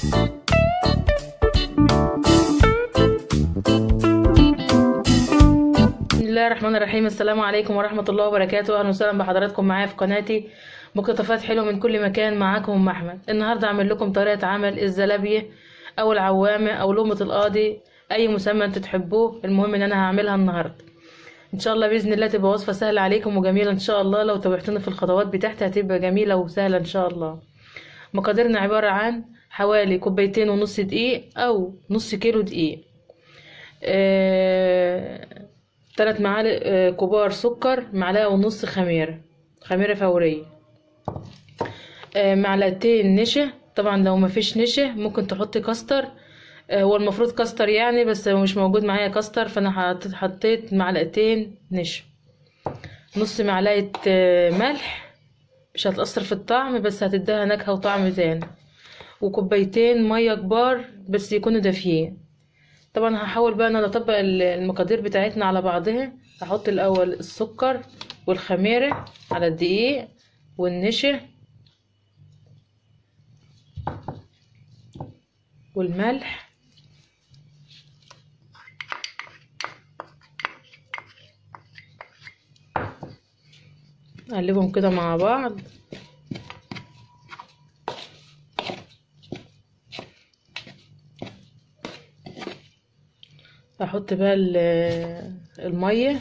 بسم الله الرحمن الرحيم السلام عليكم ورحمة الله وبركاته أهلا وسهلا بحضراتكم معايا في قناتي مقتطفات حلوة من كل مكان معاكم أم أحمد النهاردة أعمل لكم طريقة عمل الزلابية أو العوامة أو لقمة القاضي أي مسمى أنتوا تحبوه المهم إن أنا هعملها النهاردة إن شاء الله بإذن الله تبقى وصفة سهلة عليكم وجميلة إن شاء الله لو تابعتونا في الخطوات بتاعتها هتبقى جميلة وسهلة إن شاء الله مقاديرنا عبارة عن حوالي كوبايتين ونص دقيق أو نص كيلو دقيق آه، تلات معالق آه، كبار سكر معلقة ونص خميرة خميرة فورية آه، معلقتين نشا طبعا لو مفيش نشا ممكن تحطي كاستر آه، هو المفروض كاستر يعني بس هو مش موجود معايا كاستر فانا حطيت حطيت معلقتين نشا نص معلقة آه، ملح مش هتأثر في الطعم بس هتديها نكهة وطعم تاني وكوبايتين مية كبار بس يكونوا دافيين طبعا هحاول بقى ان انا اطبق ال- المقادير بتاعتنا على بعضها هحط الاول السكر والخميره على الدقيق والنشا والملح اقلبهم كده مع بعض احط بقى ال- الميه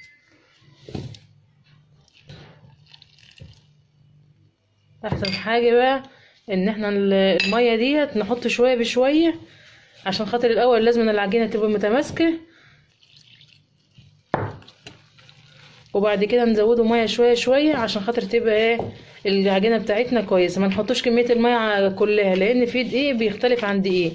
احسن حاجه بقى ان احنا ال- الميه ديت نحط شويه بشويه عشان خاطر الاول لازم العجينه تبقى متماسكه وبعد كده نزوده ميه شويه شويه عشان خاطر تبقى ايه العجينه بتاعتنا كويسه ما نحطوش كميه الميه كلها لان في دقيق بيختلف عن دقيق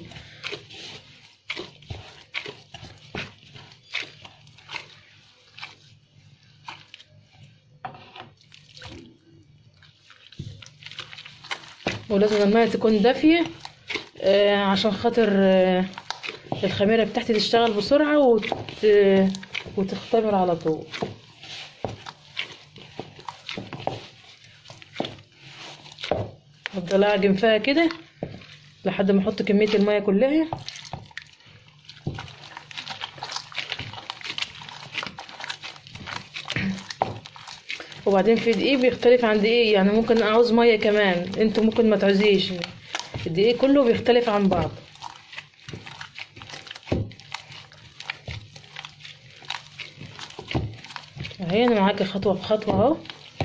ولازم المية تكون دافية آه، عشان خاطر آه، الخميرة بتاعتي تشتغل بسرعة وت... وتختمر على طول افضل اعجن فيها كده لحد ما احط كمية المية كلها وبعدين في دقيق بيختلف عن دقيق يعني ممكن اعوز ميه كمان انتوا ممكن ما تعوزيش الدقيق كله بيختلف عن بعض اهي انا معاكي خطوه بخطوه اهو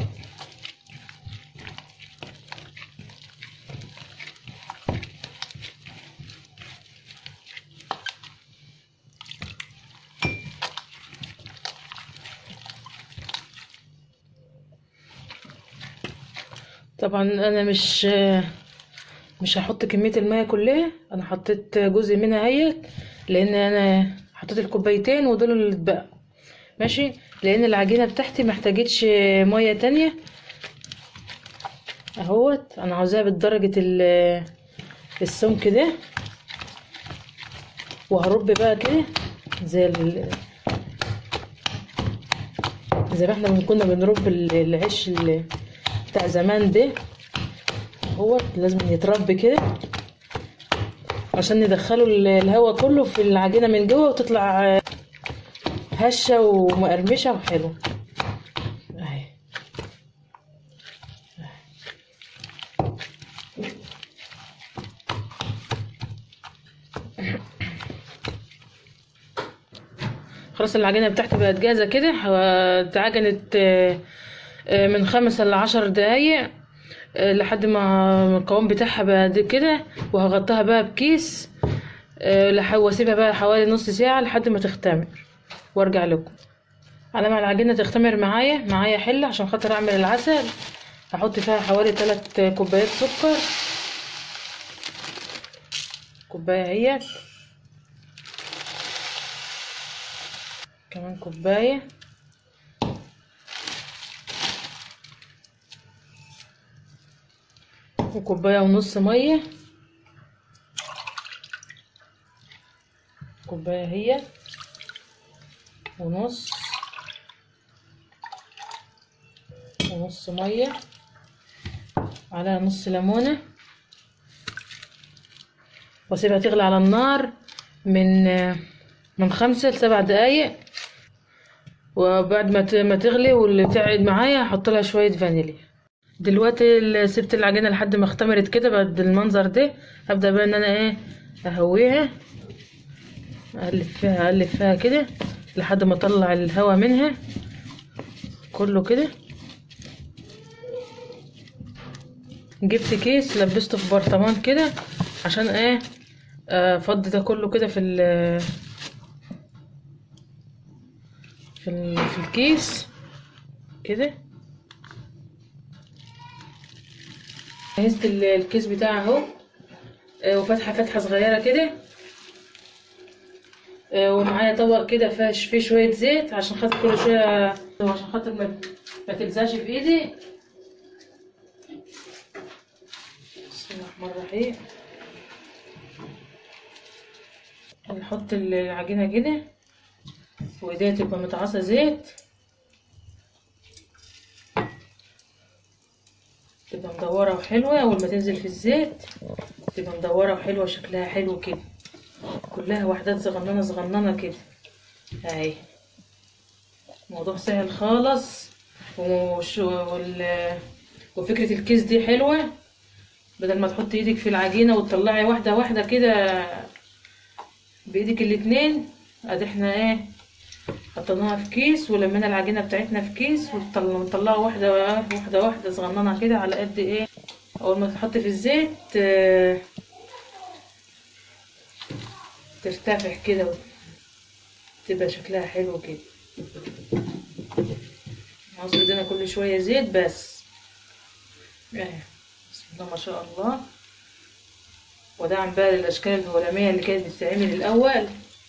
طبعا انا مش مش هحط كميه الميه كلها انا حطيت جزء منها اهيت لان انا حطيت الكوبايتين ودول اللي اتبقى ماشي لان العجينه بتاعتي محتاجتش ميه تانية اهوت انا عاوزاها بدرجه ال- السمك ده وهرب بقى كده زي ال... زي ما احنا كنا بنرب ال- العيش ال- بتاع زمان ده هو لازم يترب كده عشان ندخله ال- الهواء كله في العجينة من جوه وتطلع آه، هشة ومقرمشة وحلوة اهي خلاص العجينة بتاعتي بقت جاهزة كده ه- اتعجنت آه، آه، من خمس لعشر دقايق آه، لحد ما القوام بتاعها بقى قد كده وهغطيها بقى بكيس آه، لح- واسيبها بقى حوالي نص ساعة لحد ما تختمر وارجع لكم على ما العجينة تختمر معايا معايا حلة عشان خاطر اعمل العسل هحط فيها حوالي تلات كوبايات سكر كوباية اهيت كمان كوباية وكوباية ونص مية كوباية هي ونص ونص مية على نص ليمونة واسيبها تغلي على النار من من خمسة لسبع دقايق وبعد ما ت- ما تغلي واللي تقعد معايا هحط لها شويه فانيليا دلوقتي ال- سبت العجينه لحد ما اختمرت كده بعد المنظر ده هبدا بقى ان انا ايه اهويها اقلب فيها اقلب فيها كده لحد ما اطلع الهواء منها كله كده جبت كيس لبسته في برطمان كده عشان ايه افضي ده كله كده في ال في, ال في الكيس كده جهزت ال- الكيس بتاعي اهو آه، وفتحه فتحه صغيره كده آه، ومعايا طبق كده فيه فيه شويه زيت عشان خاطر كل شويه عشان خاطر ما ما تلزقش في ايدي بسم الله الرحمن الرحيم نحط العجينه كده وايديها تبقى متعصى زيت تبقى مدورة وحلوة أول ما تنزل في الزيت تبقى مدورة وحلوة شكلها حلو كده كلها وحدات صغننة صغننة كده اهي موضوع سهل خالص وش وال... وفكرة الكيس دي حلوة بدل ما تحط ايدك في العجينة وتطلعي واحدة واحدة كده بايدك الاتنين ادي احنا ايه حطيناها في كيس ولمينا العجينه بتاعتنا في كيس ونطلعها واحده واحده واحده صغننه كده على قد ايه اول ما تتحط في الزيت آه، ترتفع كده تبقى شكلها حلو كده نعصر ايدينا كل شويه زيت بس اهي بسم الله ما شاء الله ودعم بقى للاشكال الهلاميه اللي كانت بتتعمل الاول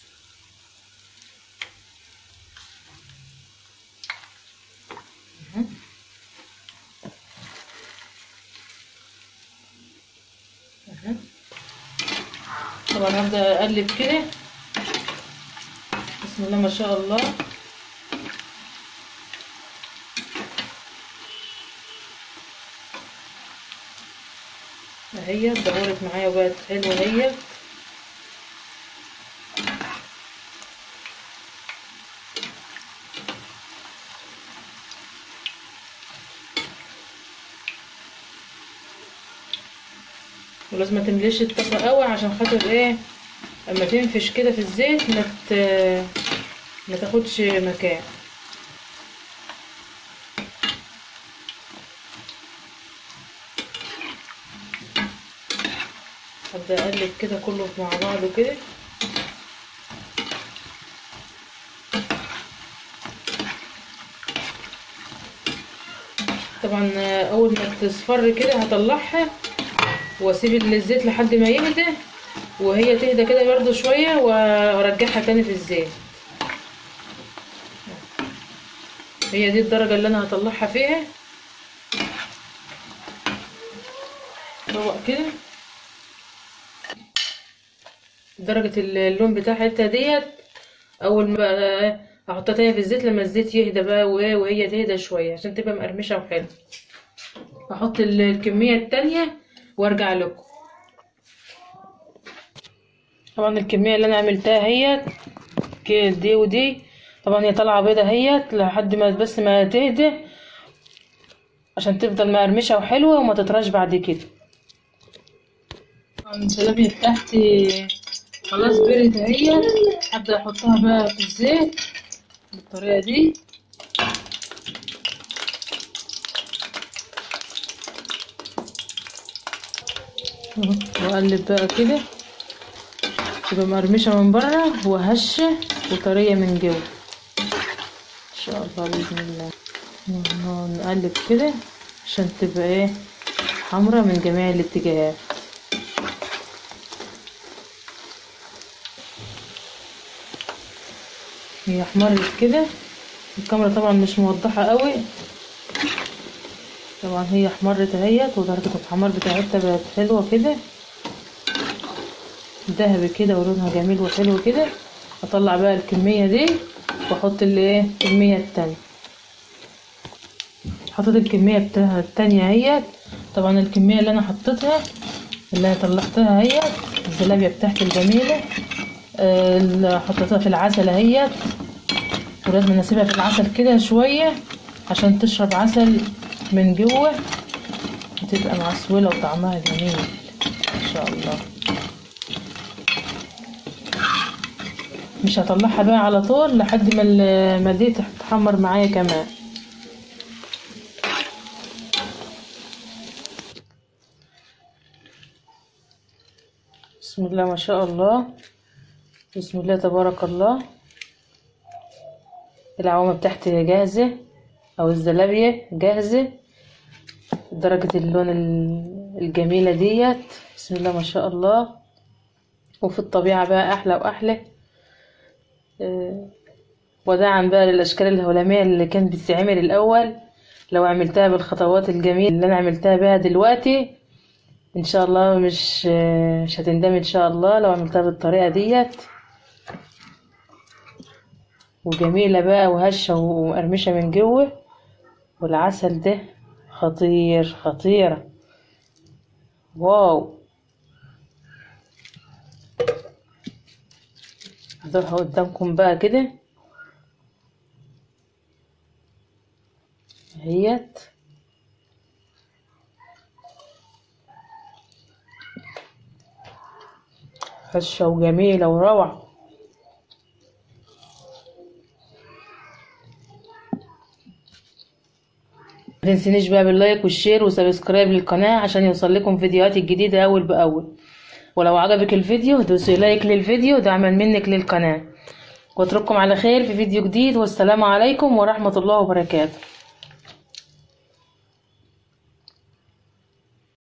أها. طبعا هبدأ أقلب كده بسم الله ما شاء الله اهي دورت معايا وبقت حلوة اهي ولازم ما تمليش الطاسه قوي عشان خاطر ايه اما تنفش كده في الزيت ما ت... ما تاخدش مكان هبدا اقلب كده كله مع بعضه كده طبعا اول ما تصفر كده هطلعها واسيب الزيت لحد ما يهدى وهي تهدى كده برضو شوية وارجعها تاني في الزيت هي دي الدرجة اللي انا هطلعها فيها طبق كده درجة اللون بتاعها ديت اول ما بقى احطها تاني في الزيت لما الزيت يهدى بقى وهي تهدى شوية عشان تبقى مقرمشة وحلوة احط الكمية التانية وارجع لكم طبعا الكميه اللي انا عملتها هي كده دي ودي طبعا هي طالعه بيضه اهيت لحد ما بس ما تهدى عشان تفضل مقرمشه وحلوه وما تطرش بعد كده طبعا السلامية بتاعتي خلاص بردت اهيت هبدا احطها بقى في الزيت بالطريقه دي واقلب بقى كده تبقى مقرمشه من بره وهشه وطريه من جوه ان شاء الله باذن الله نقلب كده عشان تبقى ايه حمرا من جميع الاتجاهات هي احمرت كده الكاميرا طبعا مش موضحه قوي طبعا هي احمرت اهيت ودرجة الحمار بتاعتها بقت حلوة كده ذهبي كده ولونها جميل وحلو كده اطلع بقى الكمية دي واحط اللي ايه الكمية التانية حطيت الكمية بتاعها التانية اهيت طبعا الكمية اللي انا حطيتها اللي انا طلعتها اهي الزلابيه بتاعتي الجميله آه، اللي حطيتها في العسل اهيت ولازم نسيبها في العسل كده شويه عشان تشرب عسل من جوه وتبقى معسوله وطعمها جميل ان شاء الله مش هطلعها بقى على طول لحد ما ال- ما دي تتحمر معايا كمان بسم الله ما شاء الله بسم الله تبارك الله العوامة بتاعتي جاهزة او الزلابية جاهزة درجة اللون ال- الجميلة ديت بسم الله ما شاء الله وفي الطبيعة بقى احلى واحلى آه، وداعا بقى للاشكال الهلامية اللي كانت بتتعمل الاول لو عملتها بالخطوات الجميلة اللي انا عملتها بها دلوقتي ان شاء الله مش آه، مش هتندمي ان شاء الله لو عملتها بالطريقة ديت وجميلة بقى وهشة ومقرمشة من جوه والعسل ده خطير خطيرة واو هحضرها قدامكم بقى كده اهيت هشة وجميلة وروعة متنسينيش بقى باللايك والشير وسبسكرايب للقناة عشان يوصل لكم فيديوهاتي الجديدة أول بأول ولو عجبك الفيديو دوسي لايك للفيديو دعما منك للقناة واترككم على خير في فيديو جديد والسلام عليكم ورحمة الله وبركاته